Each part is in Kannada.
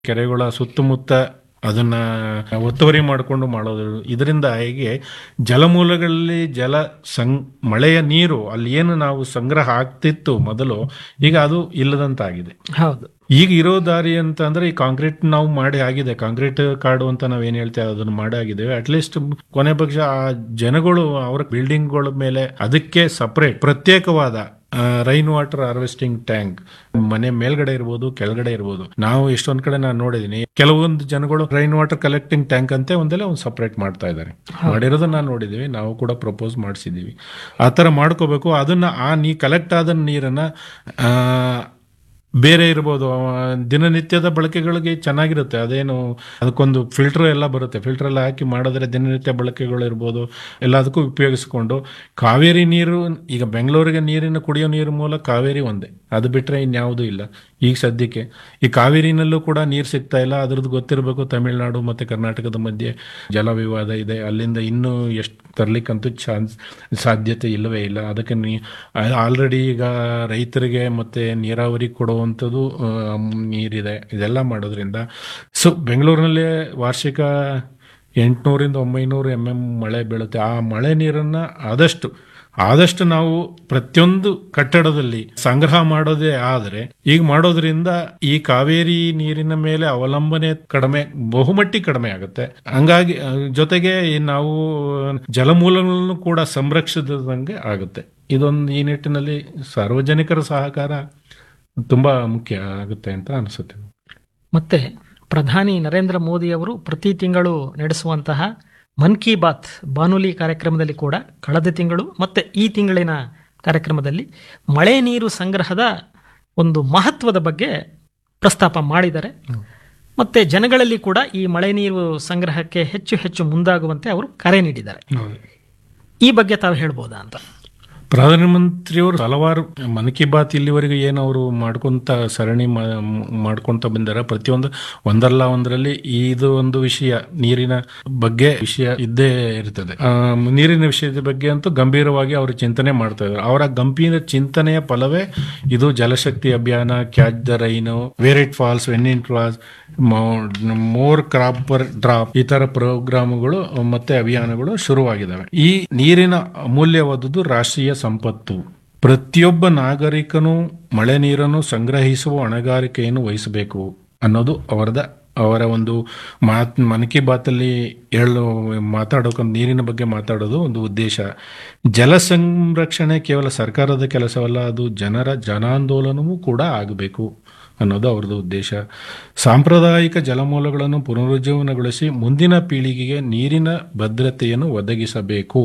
ಕೆರೆಗಳ ಸುತ್ತಮುತ್ತ ಅದನ್ನ ಒತ್ತುವರಿ ಮಾಡಿಕೊಂಡು ಮಾಡೋದು ಇದರಿಂದ ಹೇಗೆ ಜಲಮೂಲಗಳಲ್ಲಿ ಜಲ ಸಂ ಮಳೆಯ ನೀರು ಅಲ್ಲಿ ಏನು ನಾವು ಸಂಗ್ರಹ ಆಗ್ತಿತ್ತು ಮೊದಲು ಈಗ ಅದು ಇಲ್ಲದಂತಾಗಿದೆ ಹೌದು ಈಗ ಇರೋ ದಾರಿ ಅಂತ ಅಂದ್ರೆ ಈ ಕಾಂಕ್ರೀಟ್ ನಾವು ಮಾಡಿ ಆಗಿದೆ ಕಾಂಕ್ರೀಟ್ ಕಾಡು ಅಂತ ನಾವೇನ್ ಹೇಳ್ತೇವೆ ಅದನ್ನು ಮಾಡಿ ಆಗಿದ್ದೇವೆ ಅಟ್ಲೀಸ್ಟ್ ಕೊನೆ ಪಕ್ಷ ಆ ಜನಗಳು ಅವರ ಬಿಲ್ಡಿಂಗ್ಗಳ ಮೇಲೆ ಅದಕ್ಕೆ ಸಪರೇಟ್ ಪ್ರತ್ಯೇಕವಾದ ರೈನ್ ವಾಟರ್ ಹಾರ್ವೆಸ್ಟಿಂಗ್ ಟ್ಯಾಂಕ್ ಮನೆ ಮೇಲ್ಗಡೆ ಇರ್ಬೋದು ಕೆಳಗಡೆ ಇರ್ಬೋದು ನಾವು ಎಷ್ಟೊಂದ್ ಕಡೆ ನಾನು ನೋಡಿದೀನಿ ಕೆಲವೊಂದು ಜನಗಳು ರೈನ್ ವಾಟರ್ ಕಲೆಕ್ಟಿಂಗ್ ಟ್ಯಾಂಕ್ ಅಂತೆ ಒಂದೆಲ್ಲ ಒಂದು ಸಪರೇಟ್ ಮಾಡ್ತಾ ಇದ್ದಾರೆ ಮಾಡಿರೋದನ್ನ ನಾವು ನೋಡಿದೀವಿ ನಾವು ಕೂಡ ಪ್ರಪೋಸ್ ಮಾಡಿಸಿದೀವಿ ಆ ತರ ಮಾಡ್ಕೋಬೇಕು ಅದನ್ನ ಆ ನೀ ಕಲೆಕ್ಟ್ ಆದ ನೀರನ್ನ ಆ, ಬೇರೆ ಇರ್ಬೋದು ಆ, ದಿನನಿತ್ಯದ ಬಳಕೆಗಳಿಗೆ ಚೆನ್ನಾಗಿರುತ್ತೆ ಅದೇನು ಅದಕ್ಕೊಂದು ಫಿಲ್ಟರ್ ಎಲ್ಲ ಬರುತ್ತೆ ಫಿಲ್ಟರ್ ಎಲ್ಲ ಹಾಕಿ ಮಾಡಿದ್ರೆ ದಿನನಿತ್ಯ ಬಳಕೆಗಳು ಇರ್ಬೋದು ಎಲ್ಲದಕ್ಕೂ ಉಪಯೋಗಿಸ್ಕೊಂಡು ಕಾವೇರಿ ನೀರು ಈಗ ಬೆಂಗಳೂರಿಗೆ ನೀರಿನ ಕುಡಿಯೋ ನೀರು ಮೂಲ ಕಾವೇರಿ ಒಂದೇ ಅದು ಬಿಟ್ರೆ ಇನ್ಯಾವುದೂ ಇಲ್ಲ ಈಗ ಸದ್ಯಕ್ಕೆ ಈ ಕಾವೇರಿನಲ್ಲೂ ಕೂಡ ನೀರು ಸಿಗ್ತಾ ಇಲ್ಲ ಅದ್ರದ್ದು ಗೊತ್ತಿರಬೇಕು ತಮಿಳುನಾಡು ಮತ್ತೆ ಕರ್ನಾಟಕದ ಮಧ್ಯೆ ಜಲ ವಿವಾದ ಇದೆ ಅಲ್ಲಿಂದ ಇನ್ನೂ ಎಷ್ಟು ತರ್ಲಿಕ್ಕಂತೂ ಚಾನ್ಸ್ ಸಾಧ್ಯತೆ ಇಲ್ಲವೇ ಇಲ್ಲ ಅದಕ್ಕೆ ನೀ ಆಲ್ರೆಡಿ ಈಗ ರೈತರಿಗೆ ಮತ್ತೆ ನೀರಾವರಿ ಕೊಡುವಂಥದ್ದು ಆ, ನೀರಿದೆ ಇದೆಲ್ಲ ಮಾಡೋದ್ರಿಂದ ಸೊ ಬೆಂಗಳೂರಿನಲ್ಲಿ ವಾರ್ಷಿಕ ಎಂಟುನೂರಿಂದ ಒಂಬೈನೂರು ಎಮ್ ಎಂ ಮಳೆ ಬೀಳುತ್ತೆ ಆ ಮಳೆ ನೀರನ್ನ ಆದಷ್ಟು ಆದಷ್ಟು ನಾವು ಪ್ರತಿಯೊಂದು ಕಟ್ಟಡದಲ್ಲಿ ಸಂಗ್ರಹ ಮಾಡೋದೇ ಆದರೆ ಈಗ ಮಾಡೋದ್ರಿಂದ ಈ ಕಾವೇರಿ ನೀರಿನ ಮೇಲೆ ಅವಲಂಬನೆ ಕಡಿಮೆ ಬಹುಮಟ್ಟಿ ಕಡಿಮೆ ಆಗುತ್ತೆ ಹಂಗಾಗಿ ಆ, ಜೊತೆಗೆ ಈ ನಾವು ಜಲಮೂಲಗಳನ್ನು ಕೂಡ ಸಂರಕ್ಷಿಸಿದಂಗೆ ಆಗುತ್ತೆ ಇದೊಂದು ಈ ನಿಟ್ಟಿನಲ್ಲಿ ಸಾರ್ವಜನಿಕರ ಸಹಕಾರ ತುಂಬಾ ಮುಖ್ಯ ಆಗುತ್ತೆ ಅಂತ ಅನಿಸುತ್ತೆ ಮತ್ತೆ ಪ್ರಧಾನಿ ನರೇಂದ್ರ ಮೋದಿ ಅವರು ಪ್ರತಿ ತಿಂಗಳು ನಡೆಸುವಂತಹ ಮನ್ ಕಿ ಬಾತ್ ಬಾನುಲಿ ಕಾರ್ಯಕ್ರಮದಲ್ಲಿ ಕೂಡ ಕಳೆದ ತಿಂಗಳು ಮತ್ತೆ ಈ ತಿಂಗಳಿನ ಕಾರ್ಯಕ್ರಮದಲ್ಲಿ ಮಳೆ ನೀರು ಸಂಗ್ರಹದ ಒಂದು ಮಹತ್ವದ ಬಗ್ಗೆ ಪ್ರಸ್ತಾಪ ಮಾಡಿದ್ದಾರೆ ಮತ್ತೆ ಜನಗಳಲ್ಲಿ ಕೂಡ ಈ ಮಳೆ ನೀರು ಸಂಗ್ರಹಕ್ಕೆ ಹೆಚ್ಚು ಹೆಚ್ಚು ಮುಂದಾಗುವಂತೆ ಅವರು ಕರೆ ನೀಡಿದ್ದಾರೆ ಈ ಬಗ್ಗೆ ತಾವು ಹೇಳ್ಬೋದಾ ಅಂತ ಪ್ರಧಾನಮಂತ್ರಿಯವರು ಹಲವಾರು ಮನ್ ಕಿ ಬಾತ್ ಇಲ್ಲಿವರೆಗೂ ಏನು ಅವರು ಮಾಡ್ಕೊಂತ ಸರಣಿ ಮಾ- ಮಾಡ್ಕೊಂತ ಬಂದಾರ ಪ್ರತಿಯೊಂದು ಒಂದಲ್ಲ ಒಂದರಲ್ಲಿ ಇದು ಒಂದು ವಿಷಯ ನೀರಿನ ಬಗ್ಗೆ ವಿಷಯ ಇದ್ದೇ ಇರ್ತದೆ ಆ, ನೀರಿನ ವಿಷಯದ ಬಗ್ಗೆ ಅಂತೂ ಗಂಭೀರವಾಗಿ ಅವರು ಚಿಂತನೆ ಮಾಡ್ತಾ ಇದ್ದಾರೆ ಅವರ ಗಂಭೀರ ಚಿಂತನೆಯ ಫಲವೇ ಇದು ಜಲಶಕ್ತಿ ಅಭಿಯಾನ catch the rain where it falls when it falls more crop per drop ಈ ತರ ಪ್ರೋಗ್ರಾಮ್ಗಳು ಮತ್ತೆ ಅಭಿಯಾನಗಳು ಶುರುವಾಗಿದ್ದಾವೆ ಈ ನೀರಿನ ಅಮೂಲ್ಯವಾದುದು ರಾಷ್ಟ್ರೀಯ ಸಂಪತ್ತು ಪ್ರತಿಯೊಬ್ಬ ನಾಗರಿಕನು ಮಳೆ ನೀರನ್ನು ಸಂಗ್ರಹಿಸುವ ಹೊಣೆಗಾರಿಕೆಯನ್ನು ವಹಿಸಬೇಕು ಅನ್ನೋದು ಅವರದ ಅವರ ಒಂದು ಮಾತ್ ಮನ್ ಕಿ ಬಾತಲ್ಲಿ ಹೇಳು ಮಾತಾಡೋಕೆ ನೀರಿನ ಬಗ್ಗೆ ಮಾತಾಡೋದು ಒಂದು ಉದ್ದೇಶ ಜಲ ಸಂರಕ್ಷಣೆ ಕೇವಲ ಸರ್ಕಾರದ ಕೆಲಸವಲ್ಲ ಅದು ಜನರ ಜನಾಂದೋಲನವೂ ಕೂಡ ಆಗಬೇಕು ಅನ್ನೋದು ಅವ್ರದ್ದು ಉದ್ದೇಶ ಸಾಂಪ್ರದಾಯಿಕ ಜಲಮೂಲಗಳನ್ನು ಪುನರುಜ್ಜೀವನಗೊಳಿಸಿ ಮುಂದಿನ ಪೀಳಿಗೆಗೆ ನೀರಿನ ಭದ್ರತೆಯನ್ನು ಒದಗಿಸಬೇಕು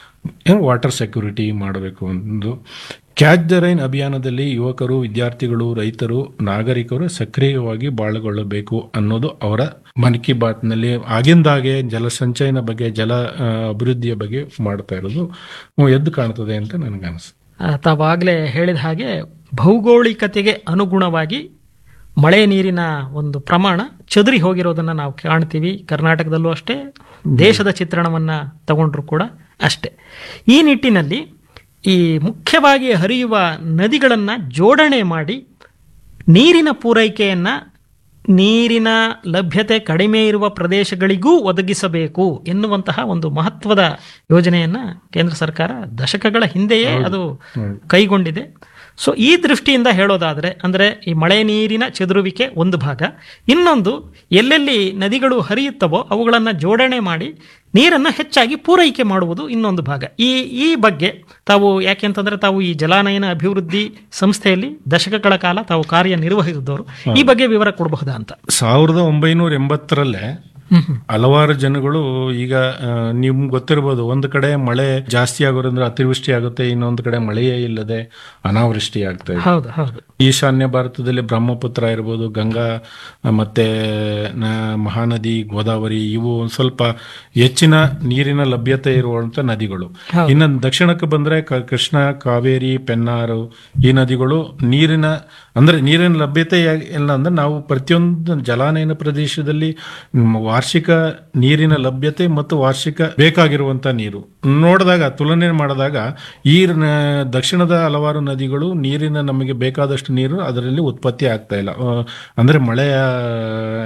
ವಾಟರ್ ಸೆಕ್ಯೂರಿಟಿ ಮಾಡಬೇಕು ಒಂದು ಕ್ಯಾಚ್ ದ ರೈನ್ ಅಭಿಯಾನದಲ್ಲಿ ಯುವಕರು ವಿದ್ಯಾರ್ಥಿಗಳು ರೈತರು ನಾಗರಿಕರು ಸಕ್ರಿಯವಾಗಿ ಬಾಳಗೊಳ್ಳಬೇಕು ಅನ್ನೋದು ಅವರ ಮನ್ ಕಿ ಬಾತ್ನಲ್ಲಿ ಆಗಿಂದಾಗೆ ಜಲ ಸಂಚಯನ ಬಗ್ಗೆ ಜಲ ಆ, ಅಭಿವೃದ್ಧಿಯ ಬಗ್ಗೆ ಮಾಡ್ತಾ ಇರೋದು ಎದ್ದು ಕಾಣ್ತದೆ ಅಂತ ನನಗನ್ಸುತ್ತೆ ಆ, ತಾವಾಗಲೇ ಹೇಳಿದ ಹಾಗೆ ಭೌಗೋಳಿಕತೆಗೆ ಅನುಗುಣವಾಗಿ ಮಳೆ ನೀರಿನ ಒಂದು ಪ್ರಮಾಣ ಚದುರಿ ಹೋಗಿರೋದನ್ನ ನಾವು ಕಾಣ್ತೀವಿ ಕರ್ನಾಟಕದಲ್ಲೂ ಅಷ್ಟೇ ದೇಶದ ಚಿತ್ರಣವನ್ನ ತಗೊಂಡ್ರು ಕೂಡ ಅಷ್ಟೇ ಈ ನಿಟ್ಟಿನಲ್ಲಿ ಈ ಮುಖ್ಯವಾಗಿ ಹರಿಯುವ ನದಿಗಳನ್ನು ಜೋಡಣೆ ಮಾಡಿ ನೀರಿನ ಪೂರೈಕೆಯನ್ನ ನೀರಿನ ಲಭ್ಯತೆ ಕಡಿಮೆ ಇರುವ ಪ್ರದೇಶಗಳಿಗೂ ಒದಗಿಸಬೇಕು ಎನ್ನುವಂತಹ ಒಂದು ಮಹತ್ವದ ಯೋಜನೆಯನ್ನ ಕೇಂದ್ರ ಸರ್ಕಾರ ದಶಕಗಳ ಹಿಂದೆಯೇ ಅದು ಕೈಗೊಂಡಿದೆ ಸೊ ಈ ದೃಷ್ಟಿಯಿಂದ ಹೇಳೋದಾದ್ರೆ ಅಂದ್ರೆ ಈ ಮಳೆ ನೀರಿನ ಚದುರುವಿಕೆ ಒಂದು ಭಾಗ ಇನ್ನೊಂದು ಎಲ್ಲೆಲ್ಲಿ ನದಿಗಳು ಹರಿಯುತ್ತವೋ ಅವುಗಳನ್ನು ಜೋಡಣೆ ಮಾಡಿ ನೀರನ್ನು ಹೆಚ್ಚಾಗಿ ಪೂರೈಕೆ ಮಾಡುವುದು ಇನ್ನೊಂದು ಭಾಗ ಈ ಈ ಬಗ್ಗೆ ತಾವು ಯಾಕೆಂತಂದ್ರೆ ತಾವು ಈ ಜಲಾನಯನ ಅಭಿವೃದ್ಧಿ ಸಂಸ್ಥೆಯಲ್ಲಿ ದಶಕಗಳ ಕಾಲ ತಾವು ಕಾರ್ಯನಿರ್ವಹಿಸಿದವರು ಈ ಬಗ್ಗೆ ವಿವರ ಕೊಡಬಹುದಾ ಅಂತ ಸಾವಿರದ ಒಂಬೈನೂರ ಎಂಬತ್ತರಲ್ಲೇ ಹಲವಾರು ಜನಗಳು ಈಗ ಆ, ನಿಮ್ಗೆ ಗೊತ್ತಿರ್ಬೋದು ಒಂದು ಕಡೆ ಮಳೆ ಜಾಸ್ತಿ ಆಗೋದ್ರಿಂದ ಅತಿವೃಷ್ಟಿ ಆಗುತ್ತೆ ಇನ್ನೊಂದು ಕಡೆ ಮಳೆಯೇ ಇಲ್ಲದೆ ಅನಾವೃಷ್ಟಿ ಆಗ್ತಾ ಇದೆ ಹೌದು ಹೌದು ಈಶಾನ್ಯ ಭಾರತದಲ್ಲಿ ಬ್ರಹ್ಮಪುತ್ರ ಇರ್ಬೋದು ಗಂಗಾ ಆ, ಮತ್ತೆ ನ- ಮಹಾನದಿ ಗೋದಾವರಿ ಇವು ಒಂದ್ ಸ್ವಲ್ಪ ಹೆಚ್ಚಿನ ನೀರಿನ ಲಭ್ಯತೆ ಇರುವಂತ ನದಿಗಳು ಇನ್ನು ದಕ್ಷಿಣಕ್ಕೆ ಬಂದ್ರೆ ಕ- ಕೃಷ್ಣ ಕಾವೇರಿ ಪೆನ್ನಾರು ಈ ನದಿಗಳು ನೀರಿನ ಅಂದ್ರೆ ನೀರಿನ ಲಭ್ಯತೆ ಯಾ- ಇಲ್ಲ ಅಂದ್ರೆ ನಾವು ಪ್ರತಿಯೊಂದು ಜಲಾನಯನ ಪ್ರದೇಶದಲ್ಲಿ ಮ್, ವಾರ ವಾರ್ಷಿಕ ನೀರಿನ ಲಭ್ಯತೆ ಮತ್ತು ವಾರ್ಷಿಕ ಬೇಕಾಗಿರುವಂತ ನೀರು ನೋಡಿದಾಗ ತುಲನೆ ಮಾಡಿದಾಗ ಈ ನ- ದಕ್ಷಿಣದ ಹಲವಾರು ನದಿಗಳು ನೀರಿನ ನಮಗೆ ಬೇಕಾದಷ್ಟು ನೀರು ಅದರಲ್ಲಿ ಉತ್ಪತ್ತಿ ಆಗ್ತಾ ಇಲ್ಲ ಆ, ಅಂದ್ರೆ ಮಳೆಯ